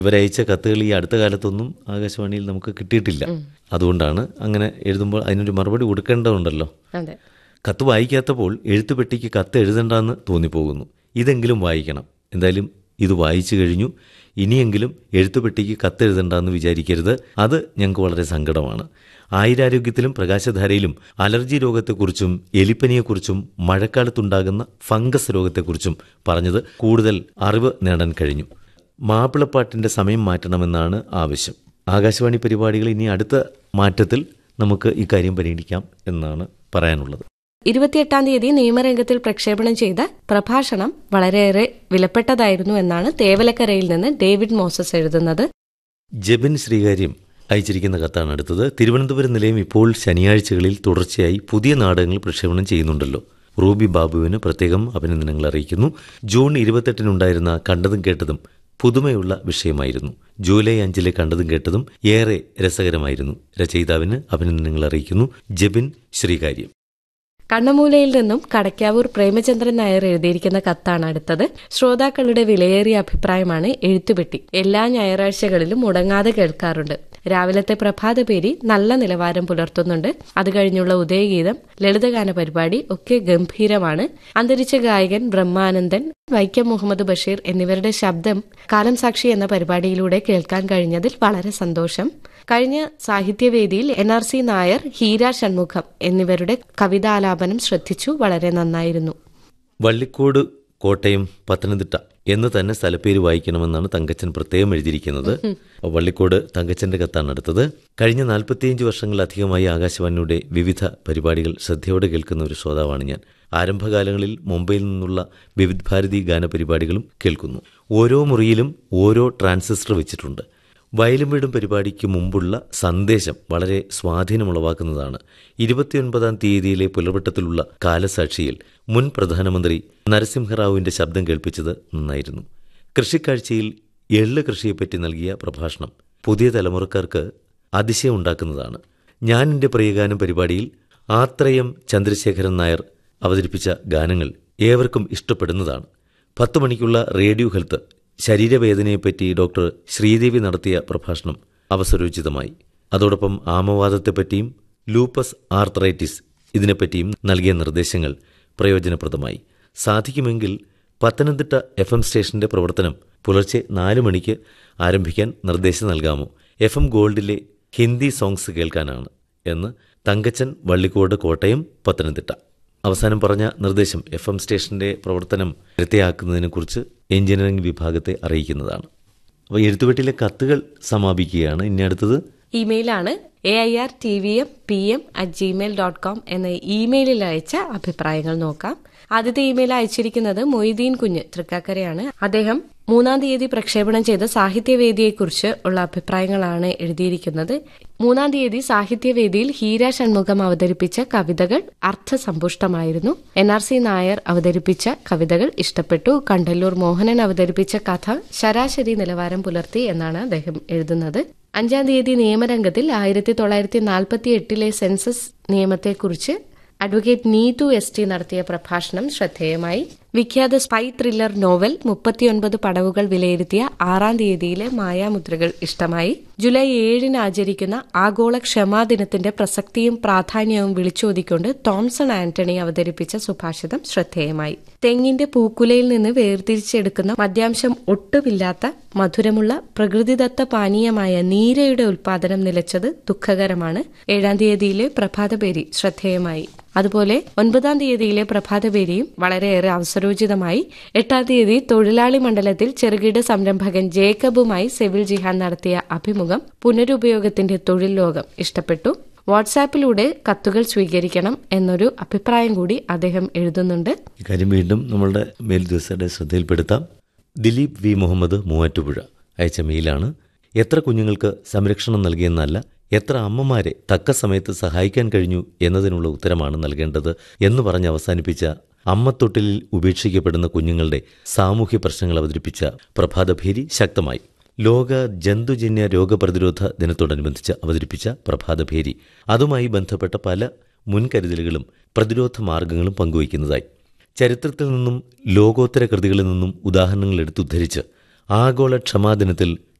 ഇവരയച്ച കത്തുകൾ ഈ അടുത്ത കാലത്തൊന്നും ആകാശവാണിയിൽ നമുക്ക് കിട്ടിയിട്ടില്ല അതുകൊണ്ടാണ് അങ്ങനെ എഴുതുമ്പോൾ അതിനൊരു മറുപടി കൊടുക്കേണ്ടതുണ്ടല്ലോ അതെ കത്ത് വായിക്കാത്തപ്പോൾ എഴുത്തുപെട്ടിക്ക് കത്ത് എഴുതണ്ടെന്ന് തോന്നിപ്പോകുന്നു ഇതെങ്കിലും വായിക്കണം എന്തായാലും ഇത് വായിച്ചു കഴിഞ്ഞു ഇനിയെങ്കിലും എഴുത്തുപെട്ടിക്ക് കത്ത് എഴുതണ്ടെന്ന് വിചാരിക്കരുത് അത് ഞങ്ങൾക്ക് വളരെ സങ്കടമാണ് ആയുരാരോഗ്യത്തിലും പ്രകാശധാരയിലും അലർജി രോഗത്തെക്കുറിച്ചും എലിപ്പനിയെക്കുറിച്ചും മഴക്കാലത്തുണ്ടാകുന്ന ഫംഗസ് രോഗത്തെക്കുറിച്ചും പറഞ്ഞത് കൂടുതൽ അറിവ് നേടാൻ കഴിഞ്ഞു മാപ്പിളപ്പാട്ടിൻ്റെ സമയം മാറ്റണമെന്നാണ് ആവശ്യം ആകാശവാണി പരിപാടികൾ ഇനി അടുത്ത മാറ്റത്തിൽ നമുക്ക് ഇക്കാര്യം പരിഗണിക്കാം എന്നാണ് പറയാനുള്ളത് ഇരുപത്തിയെട്ടാം തീയതി നിയമരംഗത്തിൽ പ്രക്ഷേപണം ചെയ്ത പ്രഭാഷണം വളരെയേറെ വിലപ്പെട്ടതായിരുന്നു എന്നാണ് തേവലക്കരയിൽ നിന്ന് ഡേവിഡ് മോസസ് എഴുതുന്നത് ജബിൻ ശ്രീകാര്യം അയച്ചിരിക്കുന്ന കത്താണ് അടുത്തത് തിരുവനന്തപുരം നിലയം ഇപ്പോൾ ശനിയാഴ്ചകളിൽ തുടർച്ചയായി പുതിയ നാടകങ്ങൾ പ്രക്ഷേപണം ചെയ്യുന്നുണ്ടല്ലോ റൂബി ബാബുവിന് പ്രത്യേകം അഭിനന്ദനങ്ങൾ അറിയിക്കുന്നു ജൂൺ ഇരുപത്തെട്ടിനുണ്ടായിരുന്ന കണ്ടതും കേട്ടതും പുതുമയുള്ള വിഷയമായിരുന്നു ജൂലൈ അഞ്ചിലെ കണ്ടതും കേട്ടതും ഏറെ രസകരമായിരുന്നു രചയിതാവിന് അഭിനന്ദനങ്ങൾ അറിയിക്കുന്നു ജബിൻ ശ്രീകാര്യം കണ്ണമൂലയിൽ നിന്നും കടക്കാവൂർ പ്രേമചന്ദ്രൻ നായർ എഴുതിയിരിക്കുന്ന കത്താണ് അടുത്തത് ശ്രോതാക്കളുടെ വിലയേറിയ അഭിപ്രായമാണ് എഴുത്തുപെട്ടി എല്ലാ ഞായറാഴ്ചകളിലും മുടങ്ങാതെ കേൾക്കാറുണ്ട് രാവിലത്തെ പ്രഭാത പേരി നല്ല നിലവാരം പുലർത്തുന്നുണ്ട് അത് കഴിഞ്ഞുള്ള ഉദയഗീതം ലളിതഗാന പരിപാടി ഒക്കെ ഗംഭീരമാണ് അന്തരിച്ച ഗായകൻ ബ്രഹ്മാനന്ദൻ വൈക്കം മുഹമ്മദ് ബഷീർ എന്നിവരുടെ ശബ്ദം കാലം സാക്ഷി എന്ന പരിപാടിയിലൂടെ കേൾക്കാൻ കഴിഞ്ഞതിൽ വളരെ സന്തോഷം കഴിഞ്ഞ സാഹിത്യവേദിയിൽ N R C Nair Heera Shanmugham എന്നിവരുടെ കവിതാലാപനം ശ്രദ്ധിച്ചു വളരെ നന്നായിരുന്നു വള്ളിക്കോട് കോട്ടയം പത്തനംതിട്ട എന്ന് തന്നെ സ്ഥലപ്പേര് വായിക്കണമെന്നാണ് തങ്കച്ചൻ പ്രത്യേകം എഴുതിയിരിക്കുന്നത് വള്ളിക്കോട് തങ്കച്ചന്റെ കത്താണ് അടുത്തത് കഴിഞ്ഞ നാൽപ്പത്തിയഞ്ച് വർഷങ്ങളിലധികമായി ആകാശവാണിയുടെ വിവിധ പരിപാടികൾ ശ്രദ്ധയോടെ കേൾക്കുന്ന ഒരു ശ്രോതാവാണ് ഞാൻ ആരംഭകാലങ്ങളിൽ മുംബൈയിൽ നിന്നുള്ള വിവിധ് ഭാരതി ഗാനപരിപാടികളും കേൾക്കുന്നു ഓരോ മുറിയിലും ഓരോ ട്രാൻസിസ്റ്റർ വെച്ചിട്ടുണ്ട് വയലും വീടും പരിപാടിക്ക് മുമ്പുള്ള സന്ദേശം വളരെ സ്വാധീനമുളവാക്കുന്നതാണ് ഇരുപത്തിയൊൻപതാം തീയതിയിലെ പുലർവട്ടത്തിലുള്ള കാലസാക്ഷിയിൽ മുൻ പ്രധാനമന്ത്രി നരസിംഹറാവുവിന്റെ ശബ്ദം കേൾപ്പിച്ചത് നന്നായിരുന്നു കൃഷിക്കാഴ്ചയിൽ എള്ള് കൃഷിയെപ്പറ്റി നൽകിയ പ്രഭാഷണം പുതിയ തലമുറക്കാർക്ക് അതിശയം ഉണ്ടാക്കുന്നതാണ് ഞാൻ എൻ്റെ പ്രിയഗാനം പരിപാടിയിൽ ആത്രയം ചന്ദ്രശേഖരൻ നായർ അവതരിപ്പിച്ച ഗാനങ്ങൾ ഏവർക്കും ഇഷ്ടപ്പെടുന്നതാണ് പത്ത് മണിക്കുള്ള റേഡിയോ ഹെൽത്ത് ശരീരവേദനയെപ്പറ്റി ഡോക്ടർ ശ്രീദേവി നടത്തിയ പ്രഭാഷണം അവസരോചിതമായി അതോടൊപ്പം ആമവാദത്തെപ്പറ്റിയും ലൂപ്പസ് ആർത്രൈറ്റിസ് ഇതിനെപ്പറ്റിയും നൽകിയ നിർദ്ദേശങ്ങൾ പ്രയോജനപ്രദമായി സാധിക്കുമെങ്കിൽ പത്തനംതിട്ട എഫ് എം സ്റ്റേഷന്റെ പ്രവർത്തനം പുലർച്ചെ നാല് മണിക്ക് ആരംഭിക്കാൻ നിർദ്ദേശം നൽകാമോ എഫ് എം ഗോൾഡിലെ ഹിന്ദി സോങ്സ് കേൾക്കാനാണ് എന്ന് തങ്കച്ചൻ വള്ളിക്കോട് കോട്ടയം പത്തനംതിട്ട അവസാനം പറഞ്ഞ നിർദ്ദേശം എഫ് എം സ്റ്റേഷന്റെ പ്രവർത്തനം ഇരട്ടിയാക്കുന്നതിനെക്കുറിച്ച് എഞ്ചിനീയറിംഗ് വിഭാഗത്തെ അറിയിക്കുന്നതാണ് അപ്പോൾ എഴുത്തുപെട്ടിയിലെ കത്തുകൾ സമാപിക്കുകയാണ് ഇനി അടുത്തത് ഇമെയിലാണ് A I R T V M P M at Gmail dot com എന്ന ഇമെയിലിൽ അയച്ച അഭിപ്രായങ്ങൾ നോക്കാം ആദ്യത്തെ ഇമെയിൽ അയച്ചിരിക്കുന്നത് മൊയ്തീൻ കുഞ്ഞ് തൃക്കാക്കരയാണ് അദ്ദേഹം മൂന്നാം തീയതി പ്രക്ഷേപണം ചെയ്ത സാഹിത്യവേദിയെക്കുറിച്ച് ഉള്ള അഭിപ്രായങ്ങളാണ് എഴുതിയിരിക്കുന്നത് മൂന്നാം തീയതി സാഹിത്യവേദിയിൽ ഹീര ഷൺമുഖം അവതരിപ്പിച്ച കവിതകൾ അർത്ഥസമ്പുഷ്ടമായിരുന്നു എൻ ആർ സി നായർ അവതരിപ്പിച്ച കവിതകൾ ഇഷ്ടപ്പെട്ടു കണ്ടല്ലൂർ മോഹനൻ അവതരിപ്പിച്ച കഥ ശരാശരി നിലവാരം പുലർത്തി എന്നാണ് അദ്ദേഹം എഴുതുന്നത് അഞ്ചാം തീയതി നിയമരംഗത്തിൽ ആയിരത്തി തൊള്ളായിരത്തി നാൽപ്പത്തി എട്ടിലെ സെൻസസ് നിയമത്തെക്കുറിച്ച് അഡ്വക്കേറ്റ് നീതു എസ് ടി നടത്തിയ പ്രഭാഷണം ശ്രദ്ധേയമായി വിഖ്യാത സ്പൈ ത്രില്ലർ നോവൽ മുപ്പത്തിയൊൻപത് പടവുകൾ വിലയിരുത്തിയ ആറാം തീയതിയിലെ മായാമുദ്രകൾ ഇഷ്ടമായി ജൂലൈ ഏഴിന് ആചരിക്കുന്ന ആഗോള ക്ഷമാ ദിനത്തിന്റെ പ്രസക്തിയും പ്രാധാന്യവും വിളിച്ചോതിക്കൊണ്ട് തോംസൺ ആന്റണി അവതരിപ്പിച്ച സുഭാഷിതം ശ്രദ്ധേയമായി തെങ്ങിന്റെ പൂക്കുലയിൽ നിന്ന് വേർതിരിച്ചെടുക്കുന്ന മദ്യാംശം ഒട്ടുമില്ലാത്ത മധുരമുള്ള പ്രകൃതിദത്ത പാനീയമായ നീരയുടെ ഉൽപാദനം നിലച്ചത് ദുഃഖകരമാണ് ഏഴാം തീയതിയിലെ പ്രഭാതപേരി ശ്രദ്ധേയമായി അതുപോലെ ഒൻപതാം തീയതിയിലെ പ്രഭാതപേരിയും വളരെയേറെ അവസരോചിതമായി എട്ടാം തീയതി തൊഴിലാളി മണ്ഡലത്തിൽ ചെറുകിട സംരംഭകൻ ജേക്കബുമായി സെവിൽ ജിഹാൻ നടത്തിയ അഭിമുഖം പുനരുപയോഗത്തിന്റെ തൊഴിൽ ലോകം ഇഷ്ടപ്പെട്ടു വാട്സാപ്പിലൂടെ കത്തുകൾ സ്വീകരിക്കണം എന്നൊരു അഭിപ്രായം കൂടി അദ്ദേഹം എഴുതുന്നുണ്ട് ഇക്കാര്യം വീണ്ടും നമ്മളുടെ മേൽ ദിവസയുടെ ശ്രദ്ധയിൽപ്പെടുത്താം ദിലീപ് വി മുഹമ്മദ് മൂവാറ്റുപുഴ അയച്ച മെയിലാണ് എത്ര കുഞ്ഞുങ്ങൾക്ക് സംരക്ഷണം നൽകിയെന്നല്ല എത്ര അമ്മമാരെ തക്ക സമയത്ത് സഹായിക്കാൻ കഴിഞ്ഞു എന്നതിനുള്ള ഉത്തരമാണ് നൽകേണ്ടത് എന്ന് പറഞ്ഞ് അവസാനിപ്പിച്ച അമ്മത്തൊട്ടിലിൽ ഉപേക്ഷിക്കപ്പെടുന്ന കുഞ്ഞുങ്ങളുടെ സാമൂഹ്യ പ്രശ്നങ്ങൾ അവതരിപ്പിച്ച പ്രഭാതഭേരി ശക്തമായി ലോക ജന്തുജന്യ രോഗപ്രതിരോധ ദിനത്തോടനുബന്ധിച്ച് അവതരിപ്പിച്ച പ്രഭാതഭേരി അതുമായി ബന്ധപ്പെട്ട പല മുൻകരുതലുകളും പ്രതിരോധ മാർഗങ്ങളും പങ്കുവയ്ക്കുന്നതായി ചരിത്രത്തിൽ നിന്നും ലോകോത്തര കൃതികളിൽ നിന്നും ഉദാഹരണങ്ങൾ എടുത്തുദ്ധരിച്ച് ആഗോള ക്ഷമാദിനത്തിൽ